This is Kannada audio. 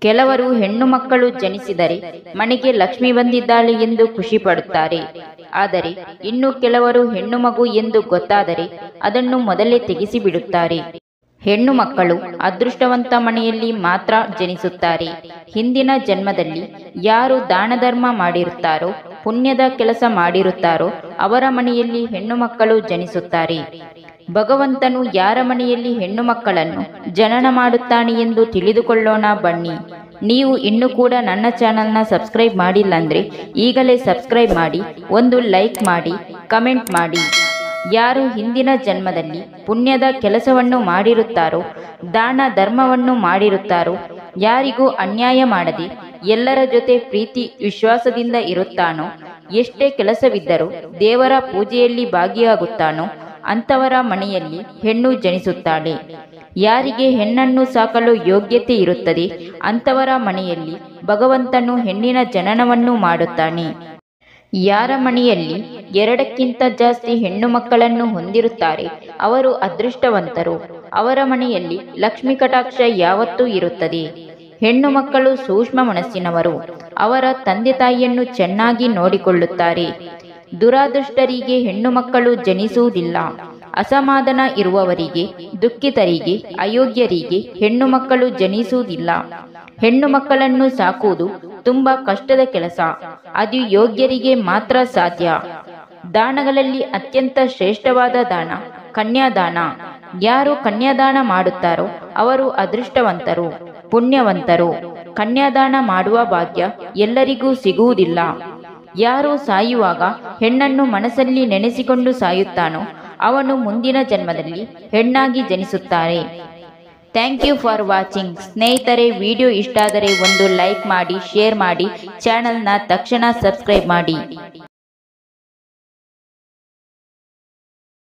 ಕೆಲವರು ಹೆಣ್ಣು ಮಕ್ಕಳು ಜನಿಸಿದರೆ ಮನೆಗೆ ಲಕ್ಷ್ಮಿ ಬಂದಿದ್ದಾಳೆ ಎಂದು ಖುಷಿ ಪಡುತ್ತಾರೆ ಆದರೆ ಇನ್ನು ಕೆಲವರು ಹೆಣ್ಣು ಮಗು ಎಂದು ಗೊತ್ತಾದರೆ ಅದನ್ನು ಮೊದಲೇ ತೆಗೆಸಿ ಬಿಡುತ್ತಾರೆ ಹೆಣ್ಣು ಮಕ್ಕಳು ಅದೃಷ್ಟವಂತ ಮನೆಯಲ್ಲಿ ಮಾತ್ರ ಜನಿಸುತ್ತಾರೆ ಹಿಂದಿನ ಜನ್ಮದಲ್ಲಿ ಯಾರು ದಾನ ಧರ್ಮ ಮಾಡಿರುತ್ತಾರೋ ಪುಣ್ಯದ ಕೆಲಸ ಮಾಡಿರುತ್ತಾರೋ ಅವರ ಮನೆಯಲ್ಲಿ ಹೆಣ್ಣು ಮಕ್ಕಳು ಜನಿಸುತ್ತಾರೆ ಭಗವಂತನು ಯಾರ ಮನೆಯಲ್ಲಿ ಹೆಣ್ಣು ಮಕ್ಕಳನ್ನು ಜನನ ಮಾಡುತ್ತಾನೆ ಎಂದು ತಿಳಿದುಕೊಳ್ಳೋಣ ಬನ್ನಿ ನೀವು ಇನ್ನೂ ಕೂಡ ನನ್ನ ಚಾನಲ್ನ ಸಬ್ಸ್ಕ್ರೈಬ್ ಮಾಡಿಲ್ಲ ಅಂದ್ರೆ ಈಗಲೇ ಸಬ್ಸ್ಕ್ರೈಬ್ ಮಾಡಿ ಒಂದು ಲೈಕ್ ಮಾಡಿ ಕಮೆಂಟ್ ಮಾಡಿ ಯಾರು ಹಿಂದಿನ ಜನ್ಮದಲ್ಲಿ ಪುಣ್ಯದ ಕೆಲಸವನ್ನು ಮಾಡಿರುತ್ತಾರೋ ದಾನ ಧರ್ಮವನ್ನು ಮಾಡಿರುತ್ತಾರೋ ಯಾರಿಗೂ ಅನ್ಯಾಯ ಮಾಡದೆ ಎಲ್ಲರ ಜೊತೆ ಪ್ರೀತಿ ವಿಶ್ವಾಸದಿಂದ ಇರುತ್ತಾನೋ ಎಷ್ಟೇ ಕೆಲಸವಿದ್ದರೂ ದೇವರ ಪೂಜೆಯಲ್ಲಿ ಭಾಗಿಯಾಗುತ್ತಾನೋ ಅಂಥವರ ಮನೆಯಲ್ಲಿ ಹೆಣ್ಣು ಜನಿಸುತ್ತಾಳೆ ಯಾರಿಗೆ ಹೆಣ್ಣನ್ನು ಸಾಕಲು ಯೋಗ್ಯತೆ ಇರುತ್ತದೆ ಅಂಥವರ ಮನೆಯಲ್ಲಿ ಭಗವಂತನು ಹೆಣ್ಣಿನ ಜನನವನ್ನು ಮಾಡುತ್ತಾನೆ ಯಾರ ಮನೆಯಲ್ಲಿ ಎರಡಕ್ಕಿಂತ ಜಾಸ್ತಿ ಹೆಣ್ಣು ಮಕ್ಕಳನ್ನು ಹೊಂದಿರುತ್ತಾರೆ ಅವರು ಅದೃಷ್ಟವಂತರು ಅವರ ಮನೆಯಲ್ಲಿ ಲಕ್ಷ್ಮಿ ಕಟಾಕ್ಷ ಯಾವತ್ತೂ ಇರುತ್ತದೆ ಹೆಣ್ಣು ಮಕ್ಕಳು ಸೂಕ್ಷ್ಮ ಮನಸ್ಸಿನವರು ಅವರ ತಂದೆ ತಾಯಿಯನ್ನು ಚೆನ್ನಾಗಿ ನೋಡಿಕೊಳ್ಳುತ್ತಾರೆ ದುರಾದೃಷ್ಟರಿಗೆ ಹೆಣ್ಣು ಮಕ್ಕಳು ಜನಿಸುವುದಿಲ್ಲ ಅಸಮಾಧಾನ ಇರುವವರಿಗೆ ದುಃಖಿತರಿಗೆ ಅಯೋಗ್ಯರಿಗೆ ಹೆಣ್ಣು ಮಕ್ಕಳು ಜನಿಸುವುದಿಲ್ಲ ಹೆಣ್ಣು ಮಕ್ಕಳನ್ನು ಸಾಕುವುದು ತುಂಬಾ ಕಷ್ಟದ ಕೆಲಸ ಅದು ಯೋಗ್ಯರಿಗೆ ಮಾತ್ರ ಸಾಧ್ಯ ದಾನಗಳಲ್ಲಿ ಅತ್ಯಂತ ಶ್ರೇಷ್ಠವಾದ ದಾನ ಕನ್ಯಾದಾನ ಯಾರು ಕನ್ಯಾದಾನ ಮಾಡುತ್ತಾರೋ ಅವರು ಅದೃಷ್ಟವಂತರು ಪುಣ್ಯವಂತರು ಕನ್ಯಾದಾನ ಮಾಡುವ ಭಾಗ್ಯ ಎಲ್ಲರಿಗೂ ಸಿಗುವುದಿಲ್ಲ ಯಾರು ಸಾಯುವಾಗ ಹೆಣ್ಣನ್ನು ಮನಸ್ಸಲ್ಲಿ ನೆನೆಸಿಕೊಂಡು ಸಾಯುತ್ತಾನೋ ಅವನು ಮುಂದಿನ ಜನ್ಮದಲ್ಲಿ ಹೆಣ್ಣಾಗಿ ಜನಿಸುತ್ತಾರೆ ಥ್ಯಾಂಕ್ ಯು ಫಾರ್ ವಾಚಿಂಗ್ ಸ್ನೇಹಿತರೆ ವಿಡಿಯೋ ಇಷ್ಟ ಆದರೆ ಒಂದು ಲೈಕ್ ಮಾಡಿ ಶೇರ್ ಮಾಡಿ ಚಾನಲ್ನ ತಕ್ಷಣ ಸಬ್ಸ್ಕ್ರೈಬ್ ಮಾಡಿ